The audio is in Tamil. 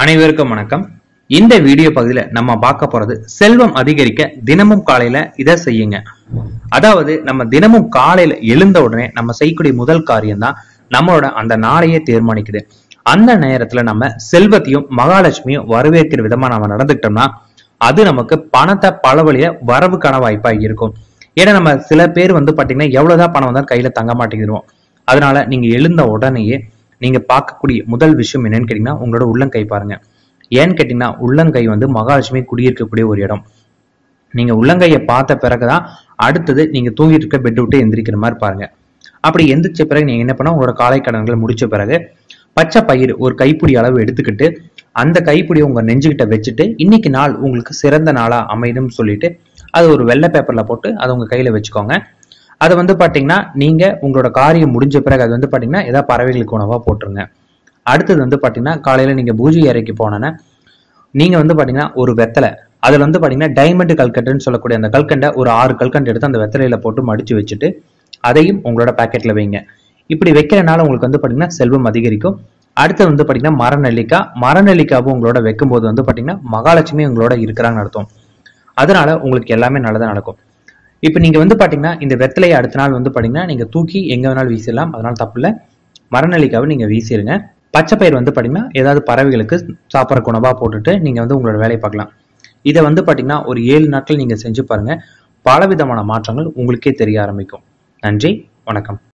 அனைவருக்கும் வணக்கம் இந்த வீடியோ பகுதியில நம்ம பார்க்க போறது செல்வம் அதிகரிக்க தினமும் காலையில இதை செய்யுங்க அதாவது நம்ம தினமும் காலையில எழுந்த உடனே நம்ம செய்யக்கூடிய முதல் காரியம் தான் நம்மளோட அந்த நாளையே தீர்மானிக்குது அந்த நேரத்துல நம்ம செல்வத்தையும் மகாலட்சுமியும் வரவேற்கிற விதமா நம்ம நடந்துக்கிட்டோம்னா அது நமக்கு பணத்தை பல வழியில வரவுக்கான வாய்ப்பா இருக்கும் ஏன்னா நம்ம சில பேர் வந்து பாத்தீங்கன்னா எவ்வளவுதான் பணம் வந்தாலும் கையில தங்க மாட்டேங்கிறோம் அதனால நீங்க எழுந்த உடனேயே நீங்க பார்க்கக்கூடிய முதல் விஷயம் என்னன்னு கேட்டீங்கன்னா உங்களோட உள்ளங்கை பாருங்க ஏன்னு கேட்டீங்கன்னா உள்ளங்கை வந்து மகாலட்சுமி குடியிருக்கக்கூடிய ஒரு இடம் நீங்க உள்ளங்கையை பார்த்த பிறகுதான் அடுத்தது நீங்க தூங்கிட்டு இருக்க பெட் விட்டு எந்திரிக்கிற மாதிரி பாருங்க அப்படி எந்திரிச்ச பிறகு நீங்க என்ன பண்ண உங்களோட காலை கடன்களை முடிச்ச பிறகு பச்சை பயிர் ஒரு கைப்பிடி அளவு எடுத்துக்கிட்டு அந்த கைப்பிடியை உங்க நெஞ்சுகிட்ட வச்சுட்டு இன்னைக்கு நாள் உங்களுக்கு சிறந்த நாளா அமைதுன்னு சொல்லிட்டு அது ஒரு வெள்ளை பேப்பர்ல போட்டு அதை உங்க கையில வச்சுக்கோங்க அது வந்து பாத்தீங்கன்னா நீங்க உங்களோட காரியம் முடிஞ்ச பிறகு அது வந்து பாத்தீங்கன்னா ஏதாவது பறவைகளுக்கு உணவா போட்டுருங்க அடுத்தது வந்து பாத்தீங்கன்னா காலையில நீங்க பூஜை அறைக்கு போனோன்னா நீங்க வந்து பாத்தீங்கன்னா ஒரு வெத்தலை அதுல வந்து பாத்தீங்கன்னா டைமண்ட் கல்கண்டுன்னு சொல்லக்கூடிய அந்த கல்கண்டை ஒரு ஆறு கல்கண்டு எடுத்து அந்த வெத்தலையில போட்டு மடிச்சு வச்சுட்டு அதையும் உங்களோட பாக்கெட்ல வைங்க இப்படி வைக்கிறனால உங்களுக்கு வந்து பாத்தீங்கன்னா செல்வம் அதிகரிக்கும் அடுத்து வந்து பாத்தீங்கன்னா மரநெல்லிக்காய் மரநெல்லிக்காவும் உங்களோட வைக்கும்போது வந்து பாத்தீங்கன்னா மகாலட்சுமி உங்களோட இருக்கிறாங்கன்னு அர்த்தம் அதனால உங்களுக்கு எல்லாமே நல்லதா நடக்கும் இப்போ நீங்க வந்து பாத்தீங்கன்னா இந்த வெத்தலையை அடுத்த நாள் வந்து பாத்தீங்கன்னா நீங்க தூக்கி எங்க வேணாலும் வீசிடலாம் அதனால தப்பு இல்லை மரநெல்லிக்காவை நீங்க வீசிடுங்க பச்சை பயிர் வந்து பாத்தீங்கன்னா ஏதாவது பறவைகளுக்கு சாப்பிட்ற உணவா போட்டுட்டு நீங்க வந்து உங்களோட வேலையை பார்க்கலாம் இதை வந்து பாத்தீங்கன்னா ஒரு ஏழு நாட்கள் நீங்க செஞ்சு பாருங்க பலவிதமான மாற்றங்கள் உங்களுக்கே தெரிய ஆரம்பிக்கும் நன்றி வணக்கம்